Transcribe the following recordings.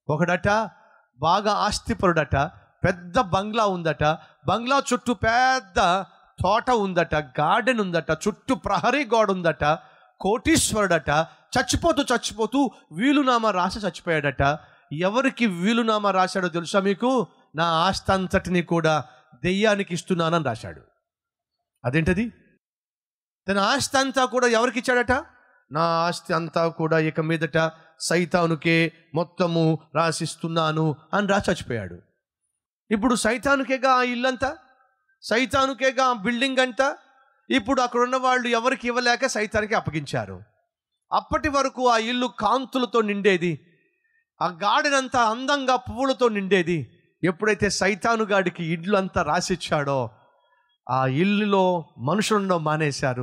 ఒకడట బాగా ఆస్తిపరుడట పెద్ద బంగ్లా ఉందట బంగ్లా చుట్టూ పెద్ద తోట ఉందట గార్డెన్ ఉందట చుట్టూ ప్రహరీ గోడ ఉందట కోటీశ్వరుడట చచ్చిపోతూ చచ్చిపోతూ వీలునామా రాసి చచ్చిపోయాడట ఎవరికి వీలునామా రాశాడో తెలుసా మీకు నా ఆస్తి అంతటిని కూడా దెయ్యానికి ఇస్తున్నానని రాశాడు అదేంటది తన ఆస్తి అంతా కూడా ఎవరికి ఇచ్చాడట నా ఆస్తి అంతా కూడా ఇక మీదట సైతానుకే మొత్తము రాసిస్తున్నాను అని రాసి చచ్చిపోయాడు ఇప్పుడు సైతానుకేగా ఆ ఇల్లంతా సైతానుకేగా ఆ బిల్డింగ్ అంతా ఇప్పుడు అక్కడ ఉన్న వాళ్ళు ఎవరికి ఇవ్వలేక సైతానికి అప్పగించారు అప్పటి వరకు ఆ ఇల్లు కాంతులతో నిండేది ఆ గార్డెన్ అంతా అందంగా పువ్వులతో నిండేది ఎప్పుడైతే సైతాను గాడికి ఇల్లు అంతా రాసిచ్చాడో ఆ ఇల్లులో మనుషులను మానేశారు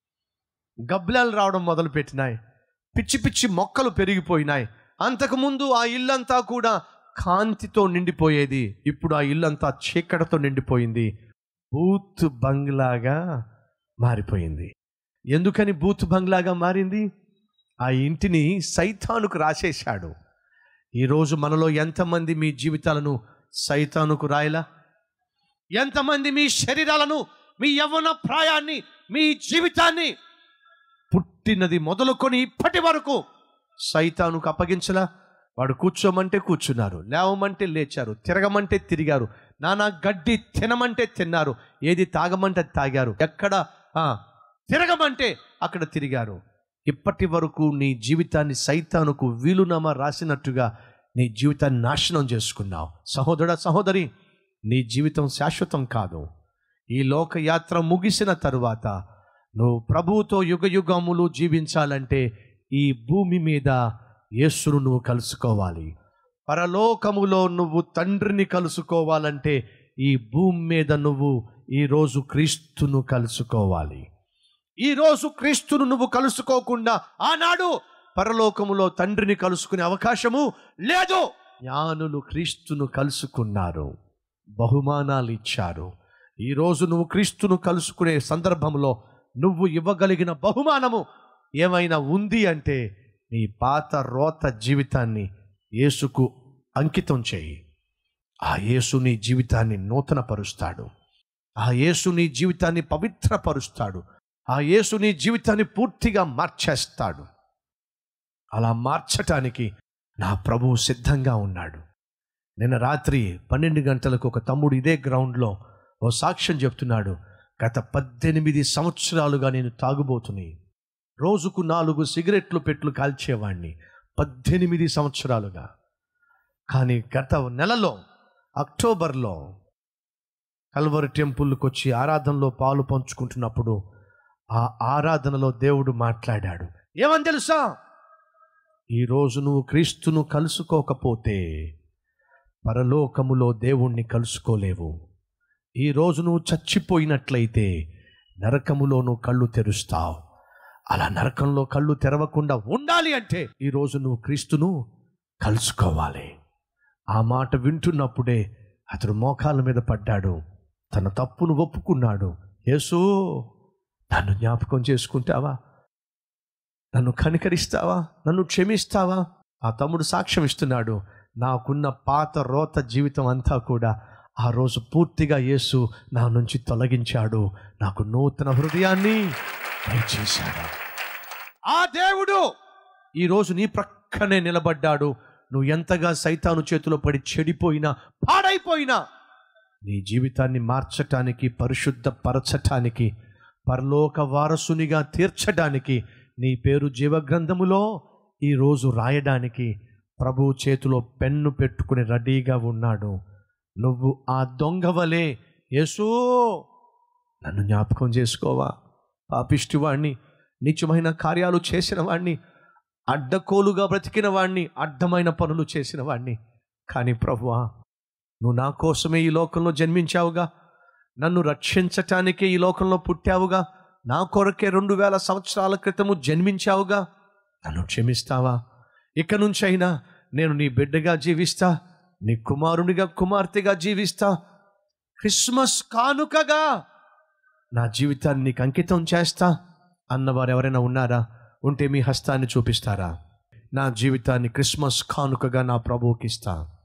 గబ్బిలాలు రావడం మొదలుపెట్టినాయి పిచ్చి పిచ్చి మొక్కలు పెరిగిపోయినాయి అంతకుముందు ఆ ఇల్లంతా కూడా కాంతితో నిండిపోయేది ఇప్పుడు ఆ ఇల్లంతా చీకటితో నిండిపోయింది బూత్ బంగ్లాగా మారిపోయింది ఎందుకని బూత్ బంగ్లాగా మారింది ఆ ఇంటిని సైతానుకు రాసేశాడు ఈరోజు మనలో ఎంతమంది మీ జీవితాలను సైతానుకు రాయలా ఎంతమంది మీ శరీరాలను మీ యవ్వన ప్రాయాన్ని మీ జీవితాన్ని పుట్టినది మొదలుకొని ఇప్పటి వరకు సైతానుకు అప్పగించలా వాడు కూర్చోమంటే కూర్చున్నారు లేవమంటే లేచారు తిరగమంటే తిరిగారు నానా గడ్డి తినమంటే తిన్నారు ఏది తాగమంటే తాగారు ఎక్కడ ఆ, తిరగమంటే అక్కడ తిరిగారు ఇప్పటి వరకు నీ జీవితాన్ని సైతానుకు వీలునామా రాసినట్టుగా నీ జీవితాన్ని నాశనం చేసుకున్నావు సహోదరుడ సహోదరి నీ జీవితం శాశ్వతం కాదు ఈ లోక యాత్ర ముగిసిన తరువాత నువ్వు ప్రభువుతో యుగ యుగములు జీవించాలంటే ఈ భూమి మీద యేసును నువ్వు కలుసుకోవాలి పరలోకములో నువ్వు తండ్రిని కలుసుకోవాలంటే ఈ భూమి మీద నువ్వు ఈరోజు క్రీస్తును కలుసుకోవాలి ఈరోజు క్రీస్తును నువ్వు కలుసుకోకుండా ఆనాడు పరలోకములో తండ్రిని కలుసుకునే అవకాశము లేదు జ్ఞానులు క్రీస్తును కలుసుకున్నారు బహుమానాలు ఇచ్చారు ఈరోజు నువ్వు క్రీస్తును కలుసుకునే సందర్భంలో నువ్వు ఇవ్వగలిగిన బహుమానము ఏమైనా ఉంది అంటే నీ పాత రోత జీవితాన్ని యేసుకు అంకితం చేయి ఆ యేసు నీ జీవితాన్ని నూతనపరుస్తాడు ఆ యేసు నీ జీవితాన్ని పవిత్రపరుస్తాడు ఆ యేసు నీ జీవితాన్ని పూర్తిగా మార్చేస్తాడు అలా మార్చటానికి నా ప్రభువు సిద్ధంగా ఉన్నాడు నిన్న రాత్రి పన్నెండు గంటలకు ఒక తమ్ముడు ఇదే గ్రౌండ్లో ఓ సాక్ష్యం చెప్తున్నాడు గత పద్దెనిమిది సంవత్సరాలుగా నేను తాగుబోతుని రోజుకు నాలుగు సిగరెట్లు పెట్లు కాల్చేవాణ్ణి పద్దెనిమిది సంవత్సరాలుగా కానీ గత నెలలో అక్టోబర్లో కల్వరి టెంపుల్కి వచ్చి ఆరాధనలో పాలు పంచుకుంటున్నప్పుడు ఆ ఆరాధనలో దేవుడు మాట్లాడాడు ఏమని తెలుసా ఈరోజు నువ్వు క్రీస్తును కలుసుకోకపోతే పరలోకములో దేవుణ్ణి కలుసుకోలేవు ఈరోజు నువ్వు చచ్చిపోయినట్లయితే నరకములో నువ్వు కళ్ళు తెరుస్తావు అలా నరకంలో కళ్ళు తెరవకుండా ఉండాలి అంటే ఈరోజు నువ్వు క్రీస్తును కలుసుకోవాలి ఆ మాట వింటున్నప్పుడే అతడు మోకాల మీద పడ్డాడు తన తప్పును ఒప్పుకున్నాడు యేసు నన్ను జ్ఞాపకం చేసుకుంటావా నన్ను కనికరిస్తావా నన్ను క్షమిస్తావా ఆ తమ్ముడు సాక్ష్యం ఇస్తున్నాడు నాకున్న పాత రోత జీవితం అంతా కూడా ఆ రోజు పూర్తిగా యేసు నా నుంచి తొలగించాడు నాకు నూతన హృదయాన్ని దయచేశాడు ఆ దేవుడు ఈరోజు నీ ప్రక్కనే నిలబడ్డాడు నువ్వు ఎంతగా సైతాను చేతిలో పడి చెడిపోయినా పాడైపోయినా నీ జీవితాన్ని మార్చటానికి పరిశుద్ధపరచటానికి పరలోక వారసునిగా తీర్చడానికి నీ పేరు జీవగ్రంథములో ఈరోజు రాయడానికి ప్రభు చేతిలో పెన్ను పెట్టుకుని రెడీగా ఉన్నాడు నువ్వు ఆ దొంగ వలె యేసూ నన్ను జ్ఞాపకం చేసుకోవా పాపిష్టివాణ్ణి నిత్యమైన కార్యాలు చేసిన వాణ్ణి అడ్డకోలుగా బ్రతికిన వాణ్ణి అడ్డమైన పనులు చేసిన వాణ్ణి కానీ ప్రభువా నువ్వు నా కోసమే ఈ లోకంలో జన్మించావుగా నన్ను రక్షించటానికే ఈ లోకంలో పుట్టావుగా నా కొరకే రెండు వేల సంవత్సరాల క్రితము జన్మించావుగా నన్ను క్షమిస్తావా ఇక నుంచైనా నేను నీ బిడ్డగా జీవిస్తా నీ కుమారునిగా కుమార్తెగా జీవిస్తా క్రిస్మస్ కానుకగా నా జీవితాన్ని నీకు అంకితం చేస్తా అన్నవారు ఎవరైనా ఉన్నారా ఉంటే మీ హస్తాన్ని చూపిస్తారా నా జీవితాన్ని క్రిస్మస్ కానుకగా నా ప్రభువుకి ఇస్తా